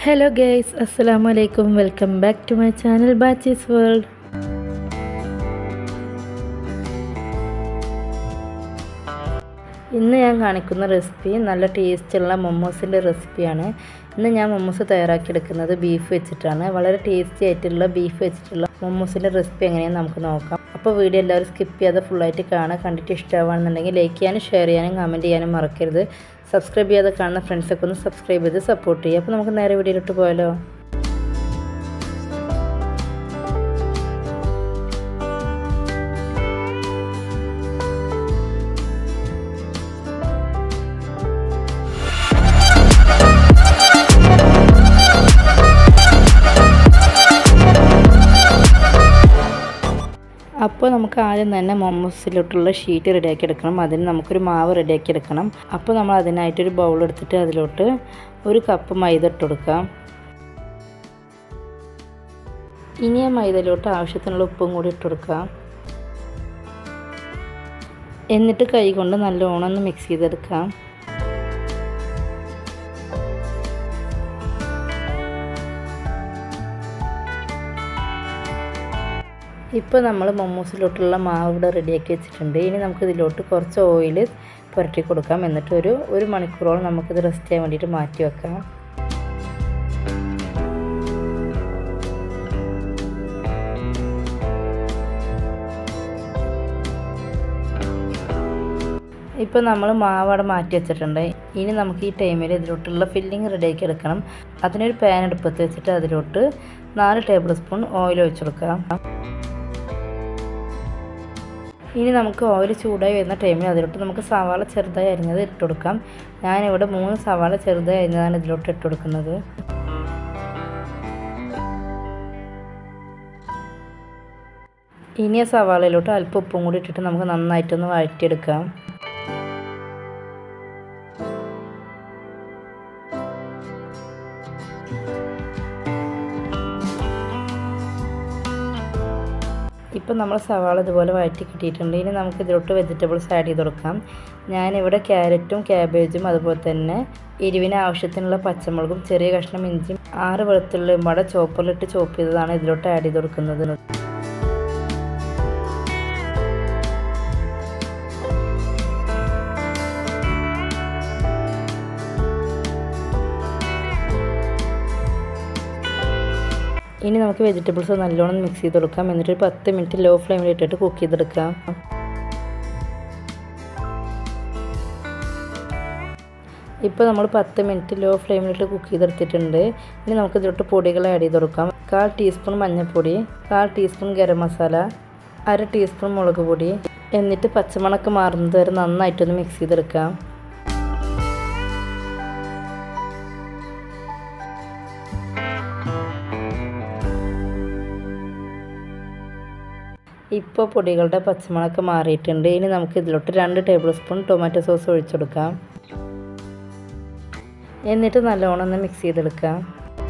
hello guys അസ്സലാമു അലൈക്കും welcome back to my channel Bachis world ഇന്ന് ഞാൻ കാണിക്കുന്ന റെസിപ്പി നല്ല ടേസ്റ്റുള്ള മൊമോസിൻ്റെ റെസിപ്പിയാണ് ഇന്ന് ഞാൻ മൊമോസ് തയ്യാറാക്കിയെടുക്കുന്നത് ബീഫ് വെച്ചിട്ടാണ് വളരെ ടേസ്റ്റി ആയിട്ടുള്ള ബീഫ് വെച്ചിട്ടുള്ള മൊമോസിൻ്റെ റെസിപ്പി എങ്ങനെയാണെന്ന് നമുക്ക് നോക്കാം അപ്പോൾ വീഡിയോ എല്ലാവരും സ്കിപ്പ് ചെയ്യാതെ ഫുള്ളായിട്ട് കാണാൻ കണ്ടിട്ട് ഇഷ്ടമാണെന്നുണ്ടെങ്കിൽ ലൈക്ക് ചെയ്യാനും ഷെയർ ചെയ്യാനും കമൻറ്റ് ചെയ്യാനും മറക്കരുത് സബ്സ്ക്രൈബ് ചെയ്യാതെ കാണുന്ന ഫ്രണ്ട്സൊക്കെ ഒന്ന് സബ്സ്ക്രൈബ് ചെയ്ത് സപ്പോർട്ട് ചെയ്യുക അപ്പോൾ നമുക്ക് നേരെ വീഡിയോയിലോട്ട് പോയാലോ അപ്പോൾ നമുക്ക് ആദ്യം തന്നെ മൊമോസിലോട്ടുള്ള ഷീറ്റ് റെഡിയാക്കി എടുക്കണം അതിന് നമുക്കൊരു മാവ് റെഡിയാക്കി എടുക്കണം അപ്പോൾ നമ്മൾ അതിനായിട്ടൊരു ബൗൾ എടുത്തിട്ട് അതിലോട്ട് ഒരു കപ്പ് മൈദ ഇട്ട് കൊടുക്കാം ഇനി ആ മൈദയിലോട്ട് ആവശ്യത്തിനുള്ള ഉപ്പും കൂടി ഇട്ട് കൊടുക്കാം എന്നിട്ട് കൈ കൊണ്ട് നല്ലോണം ഒന്ന് മിക്സ് ചെയ്തെടുക്കാം ഇപ്പോൾ നമ്മൾ മൊമോസിലോട്ടുള്ള മാവ് ഇവിടെ റെഡിയാക്കി വെച്ചിട്ടുണ്ട് ഇനി നമുക്ക് ഇതിലോട്ട് കുറച്ച് ഓയിൽ പുരട്ടി കൊടുക്കാം എന്നിട്ട് ഒരു ഒരു മണിക്കൂറോളം നമുക്കിത് റെസ്റ്റ് ചെയ്യാൻ വേണ്ടിയിട്ട് മാറ്റി വെക്കാം ഇപ്പോൾ നമ്മൾ മാവ് അവിടെ മാറ്റി വെച്ചിട്ടുണ്ട് ഇനി നമുക്ക് ഈ ടൈമിൽ ഇതിലോട്ടുള്ള ഫില്ലിങ് റെഡിയാക്കി എടുക്കണം അതിനൊരു പാൻ എടുപ്പത്ത് വെച്ചിട്ട് അതിലോട്ട് നാല് ടേബിൾ സ്പൂൺ ഓയിൽ ഒഴിച്ചു കൊടുക്കാം ഇനി നമുക്ക് ഓയിൽ ചൂടായി വരുന്ന ടൈമിൽ അതിലോട്ട് നമുക്ക് സവാള ചെറുതായി അരിഞ്ഞത് ഇട്ട് കൊടുക്കാം ഞാനിവിടെ മൂന്ന് സവാള ചെറുതായി അരിഞ്ഞതാണ് ഇതിലോട്ട് ഇട്ട് കൊടുക്കുന്നത് ഇനി ആ സവാളയിലോട്ട് അല്പം ഉപ്പും കൂടി ഇട്ടിട്ട് നമുക്ക് നന്നായിട്ടൊന്ന് വഴറ്റിയെടുക്കാം ഇപ്പം നമ്മൾ സവാള ഇതുപോലെ വഴറ്റി കിട്ടിയിട്ടുണ്ട് ഇനി നമുക്ക് ഇതിലോട്ട് വെജിറ്റബിൾസ് ആഡ് ചെയ്ത് കൊടുക്കാം ഞാനിവിടെ ക്യാരറ്റും ക്യാബേജും അതുപോലെ തന്നെ എരിവിന് ആവശ്യത്തിനുള്ള പച്ചമുളകും ചെറിയ കഷ്ണം ഇഞ്ചിയും ആറ് വെളുത്തുള്ളിയും വട ചോപ്പറിലിട്ട് ചോപ്പ് ചെയ്തതാണ് ഇതിലോട്ട് ആഡ് ചെയ്ത് കൊടുക്കുന്നത് ഇനി നമുക്ക് വെജിറ്റബിൾസ് നല്ലോണം മിക്സ് ചെയ്ത് കൊടുക്കാം എന്നിട്ട് ഒരു പത്ത് മിനിറ്റ് ലോ ഫ്ലെയിമിൽ ഇട്ടിട്ട് കുക്ക് ചെയ്തെടുക്കാം ഇപ്പോൾ നമ്മൾ പത്ത് മിനിറ്റ് ലോ ഫ്ലെയിമിലിട്ട് കുക്ക് ചെയ്തെടുത്തിട്ടുണ്ട് ഇനി നമുക്ക് ഇതിലോട്ട് പൊടികൾ ആഡ് ചെയ്ത് കൊടുക്കാം കാൽ ടീസ്പൂൺ മഞ്ഞൾപ്പൊടി കാൽ ടീസ്പൂൺ ഗരം മസാല അര ടീസ്പൂൺ മുളക് പൊടി എന്നിട്ട് പച്ചമണക്ക് മാറുന്നത് വരെ നന്നായിട്ടൊന്ന് മിക്സ് ചെയ്തെടുക്കാം ഇപ്പോൾ പൊടികളുടെ പച്ചമുളക് മാറിയിട്ടുണ്ട് ഇനി നമുക്ക് ഇതിലോട്ട് രണ്ട് ടേബിൾ സ്പൂൺ ടൊമാറ്റോ സോസ് ഒഴിച്ചെടുക്കാം എന്നിട്ട് നല്ലോണം ഒന്ന് മിക്സ് ചെയ്തെടുക്കാം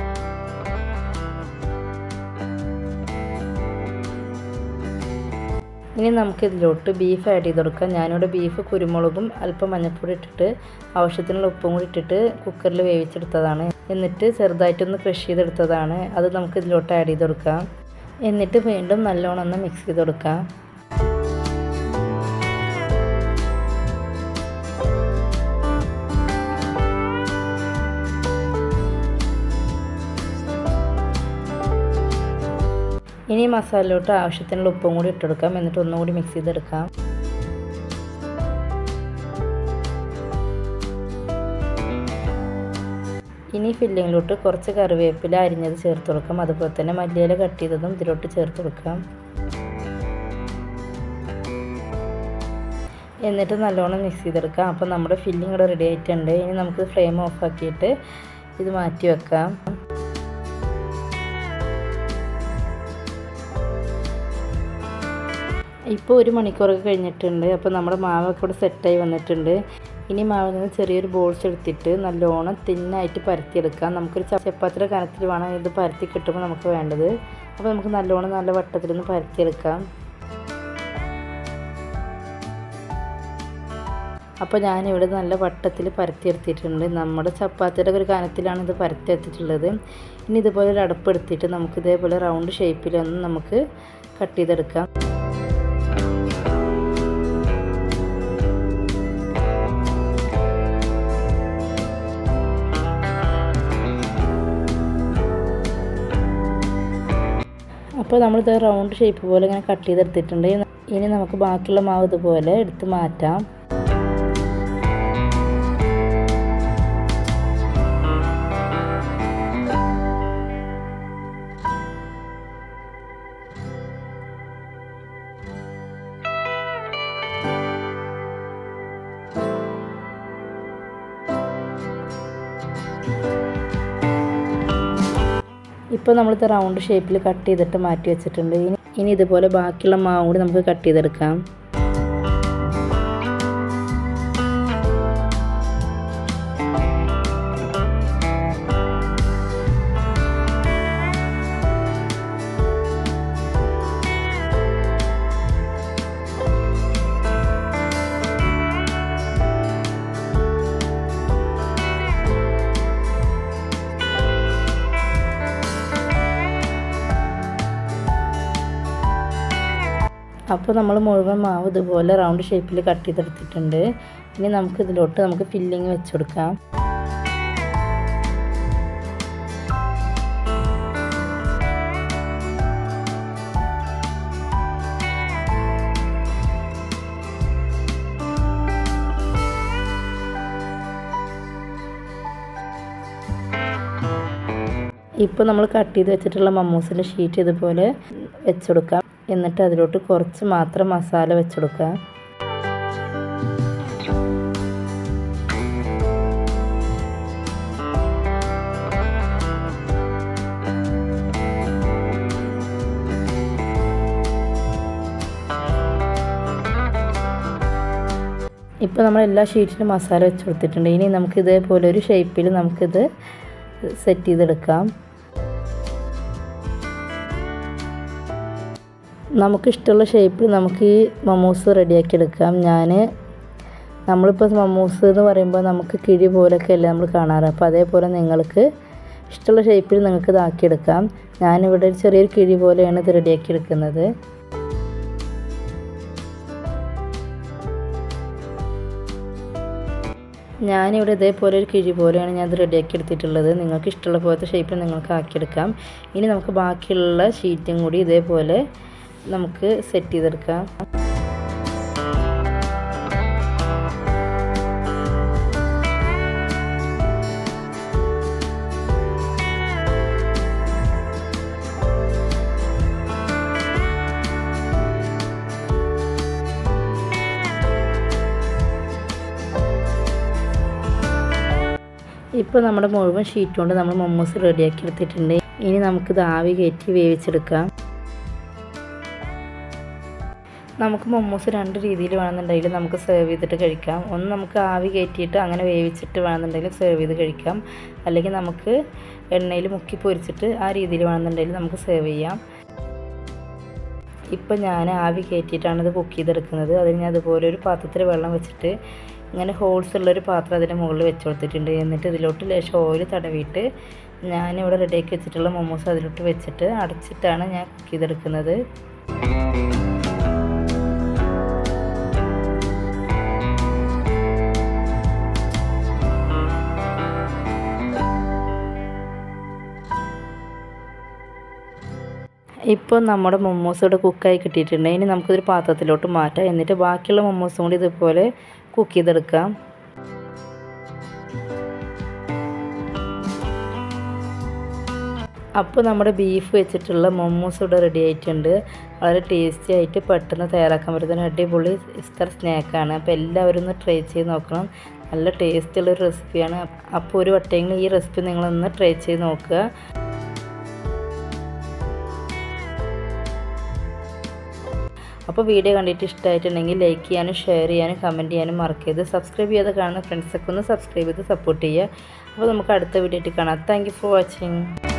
ഇനി നമുക്ക് ഇതിലോട്ട് ബീഫ് ആഡ് ചെയ്ത് കൊടുക്കാം ഞാനിവിടെ ബീഫ് കുരുമുളകും അല്പം മഞ്ഞൾപ്പൊടി ഇട്ടിട്ട് ആവശ്യത്തിനുള്ള ഉപ്പും കൂടി ഇട്ടിട്ട് കുക്കറിൽ വേവിച്ചെടുത്തതാണ് എന്നിട്ട് ചെറുതായിട്ടൊന്ന് ക്രഷ് ചെയ്തെടുത്തതാണ് അത് നമുക്ക് ഇതിലോട്ട് ആഡ് ചെയ്ത് കൊടുക്കാം എന്നിട്ട് വീണ്ടും നല്ലോണം ഒന്ന് മിക്സ് ചെയ്ത് കൊടുക്കാം ഇനി മസാലയിലോട്ട് ആവശ്യത്തിനുള്ള ഉപ്പും കൂടി ഇട്ടെടുക്കാം എന്നിട്ട് ഒന്നും കൂടി മിക്സ് ചെയ്തെടുക്കാം ഇനി ഫില്ലിങ്ങിലോട്ട് കുറച്ച് കറിവേപ്പില അരിഞ്ഞത് ചേർത്ത് കൊടുക്കാം അതുപോലെ തന്നെ മല്ലിയില കട്ട് ചെയ്തതും ഇതിലോട്ട് ചേർത്ത് കൊടുക്കാം എന്നിട്ട് നല്ലോണം മിക്സ് ചെയ്തെടുക്കാം അപ്പോൾ നമ്മുടെ ഫില്ലിംഗ് ഇവിടെ റെഡി ആയിട്ടുണ്ട് ഇനി നമുക്ക് ഫ്ലെയിം ഓഫ് ആക്കിയിട്ട് ഇത് മാറ്റി വെക്കാം ഇപ്പോൾ ഒരു മണിക്കൂറൊക്കെ കഴിഞ്ഞിട്ടുണ്ട് അപ്പോൾ നമ്മുടെ മാവൊക്കെ ഇവിടെ സെറ്റായി വന്നിട്ടുണ്ട് ഇനി മാവിൽ നിന്ന് ചെറിയൊരു ബോൾസ് എടുത്തിട്ട് നല്ലോണം തിന്നായിട്ട് പരത്തിയെടുക്കാം നമുക്കൊരു ചപ്പാത്തിയുടെ കനത്തിൽ വേണം ഇത് പരത്തി കിട്ടുമ്പോൾ നമുക്ക് വേണ്ടത് അപ്പോൾ നമുക്ക് നല്ലോണം നല്ല വട്ടത്തിലൊന്ന് പരത്തിയെടുക്കാം അപ്പോൾ ഞാനിവിടെ നല്ല വട്ടത്തിൽ പരത്തിയെടുത്തിട്ടുണ്ട് നമ്മുടെ ചപ്പാത്തിയുടെ ഒരു കനത്തിലാണ് ഇത് പരത്തിയെടുത്തിട്ടുള്ളത് ഇനി ഇതുപോലെ ഒരു അടപ്പ് എടുത്തിട്ട് നമുക്ക് ഇതേപോലെ റൗണ്ട് ഷേപ്പിലൊന്ന് നമുക്ക് കട്ട് ചെയ്തെടുക്കാം അപ്പോൾ നമ്മളിത് റൗണ്ട് ഷേപ്പ് പോലെ ഇങ്ങനെ കട്ട് ചെയ്തെടുത്തിട്ടുണ്ട് ഇനി നമുക്ക് ബാക്കിയുള്ള മാവ് ഇതുപോലെ എടുത്ത് മാറ്റാം ഇപ്പോൾ നമ്മളിത് റൗണ്ട് ഷേപ്പിൽ കട്ട് ചെയ്തിട്ട് മാറ്റി വെച്ചിട്ടുണ്ട് ഇനി ഇനി ഇതുപോലെ ബാക്കിയുള്ള മാവും കൂടി നമുക്ക് കട്ട് ചെയ്തെടുക്കാം അപ്പോൾ നമ്മൾ മുഴുവൻ മാവ് ഇതുപോലെ റൗണ്ട് ഷേപ്പിൽ കട്ട് ചെയ്തെടുത്തിട്ടുണ്ട് ഇനി നമുക്ക് ഇതിലോട്ട് നമുക്ക് ഫില്ലിങ് വെച്ച് കൊടുക്കാം ഇപ്പോൾ നമ്മൾ കട്ട് ചെയ്ത് വെച്ചിട്ടുള്ള മമ്മൂസിൻ്റെ ഷീറ്റ് ഇതുപോലെ വെച്ചുകൊടുക്കാം എന്നിട്ട് അതിലോട്ട് കുറച്ച് മാത്രം മസാല വെച്ചുകൊടുക്കുക ഇപ്പോൾ നമ്മൾ എല്ലാ ഷീറ്റിനും മസാല വെച്ച് കൊടുത്തിട്ടുണ്ട് ഇനി നമുക്ക് ഇതേപോലെ ഒരു ഷേപ്പിൽ നമുക്കിത് സെറ്റ് ചെയ്തെടുക്കാം നമുക്കിഷ്ടമുള്ള ഷേപ്പിൽ നമുക്ക് ഈ മമ്മൂസ് റെഡിയാക്കി എടുക്കാം ഞാൻ നമ്മളിപ്പോൾ മമ്മൂസ് എന്ന് പറയുമ്പോൾ നമുക്ക് കിഴി പോലൊക്കെ അല്ലേ നമ്മൾ കാണാറ് അപ്പോൾ അതേപോലെ നിങ്ങൾക്ക് ഇഷ്ടമുള്ള ഷേപ്പിൽ നിങ്ങൾക്ക് ഇതാക്കിയെടുക്കാം ഞാനിവിടെ ഒരു ചെറിയൊരു കിഴി പോലെയാണ് ഇത് റെഡിയാക്കി എടുക്കുന്നത് ഞാനിവിടെ ഇതേപോലെ ഒരു കിഴി പോലെയാണ് ഞാൻ ഇത് റെഡിയാക്കി എടുത്തിട്ടുള്ളത് നിങ്ങൾക്ക് ഇഷ്ടമുള്ള പോലത്തെ ഷേപ്പിൽ നിങ്ങൾക്ക് ആക്കിയെടുക്കാം ഇനി നമുക്ക് ബാക്കിയുള്ള ഷീറ്റും കൂടി ഇതേപോലെ നമുക്ക് സെറ്റ് ചെയ്തെടുക്കാം ഇപ്പോൾ നമ്മുടെ മുഴുവൻ ഷീറ്റ് കൊണ്ട് നമ്മൾ മൊമ്മോസ് റെഡിയാക്കി എടുത്തിട്ടുണ്ട് ഇനി നമുക്കിത് ആവി കയറ്റി വേവിച്ചെടുക്കാം നമുക്ക് മൊമ്മോസ് രണ്ട് രീതിയിൽ വേണമെന്നുണ്ടെങ്കിൽ നമുക്ക് സെർവ് ചെയ്തിട്ട് കഴിക്കാം ഒന്ന് നമുക്ക് ആവി കയറ്റിയിട്ട് അങ്ങനെ വേവിച്ചിട്ട് വേണമെന്നുണ്ടെങ്കിൽ സെർവ് ചെയ്ത് കഴിക്കാം അല്ലെങ്കിൽ നമുക്ക് എണ്ണയിൽ മുക്കി പൊരിച്ചിട്ട് ആ രീതിയിൽ വേണമെന്നുണ്ടെങ്കിൽ നമുക്ക് സെർവ് ചെയ്യാം ഇപ്പം ഞാൻ ആവി കയറ്റിയിട്ടാണ് ഇത് കുക്ക് ചെയ്തെടുക്കുന്നത് അതിന് ഞാൻ അതുപോലെ ഒരു പാത്രത്തിൽ വെള്ളം വെച്ചിട്ട് ഇങ്ങനെ ഹോൾസ് ഉള്ളൊരു പാത്രം അതിൻ്റെ മുകളിൽ വെച്ച് കൊടുത്തിട്ടുണ്ട് എന്നിട്ട് ഇതിലോട്ട് ലേശം ഓയിൽ തടവിയിട്ട് ഞാനിവിടെ റെഡിയാക്കി വെച്ചിട്ടുള്ള മൊമോസ് അതിലോട്ട് വെച്ചിട്ട് അടച്ചിട്ടാണ് ഞാൻ കുക്ക് ചെയ്തെടുക്കുന്നത് ഇപ്പോൾ നമ്മുടെ മൊമ്മോസ് ഇവിടെ കുക്കായി കിട്ടിയിട്ടുണ്ട് ഇനി നമുക്കിതൊരു പാത്രത്തിലോട്ട് മാറ്റാം എന്നിട്ട് ബാക്കിയുള്ള മൊമ്മോസും കൂടി ഇതുപോലെ കുക്ക് ചെയ്തെടുക്കാം അപ്പോൾ നമ്മുടെ ബീഫ് വെച്ചിട്ടുള്ള മൊമ്മോസ് ഇവിടെ റെഡി ആയിട്ടുണ്ട് വളരെ ടേസ്റ്റി ആയിട്ട് പെട്ടെന്ന് തയ്യാറാക്കാൻ പറ്റുന്ന അടിപൊളി ഇസ്തർ സ്നാക്കാണ് അപ്പോൾ എല്ലാവരും ഒന്ന് ട്രൈ ചെയ്ത് നോക്കണം നല്ല ടേസ്റ്റുള്ളൊരു റെസിപ്പിയാണ് അപ്പോൾ ഒരു വട്ടമെങ്കിലും ഈ റെസിപ്പി നിങ്ങളൊന്ന് ട്രൈ ചെയ്ത് നോക്കുക അപ്പോൾ വീഡിയോ കണ്ടിട്ട് ഇഷ്ടമായിട്ടുണ്ടെങ്കിൽ ലൈക്ക് ചെയ്യാനും ഷെയർ ചെയ്യാനും കമൻറ്റ് ചെയ്യാനും മറക്കരുത് സബ്സ്ക്രൈബ് ചെയ്യാതെ കാണുന്ന ഫ്രണ്ട്സൊക്കെ ഒന്ന് സബ്സ്ക്രൈബ് ചെയ്ത് സപ്പോർട്ട് ചെയ്യുക അപ്പോൾ നമുക്ക് അടുത്ത വീഡിയോ ആയിട്ട് കാണാം താങ്ക് ഫോർ വാച്ചിങ്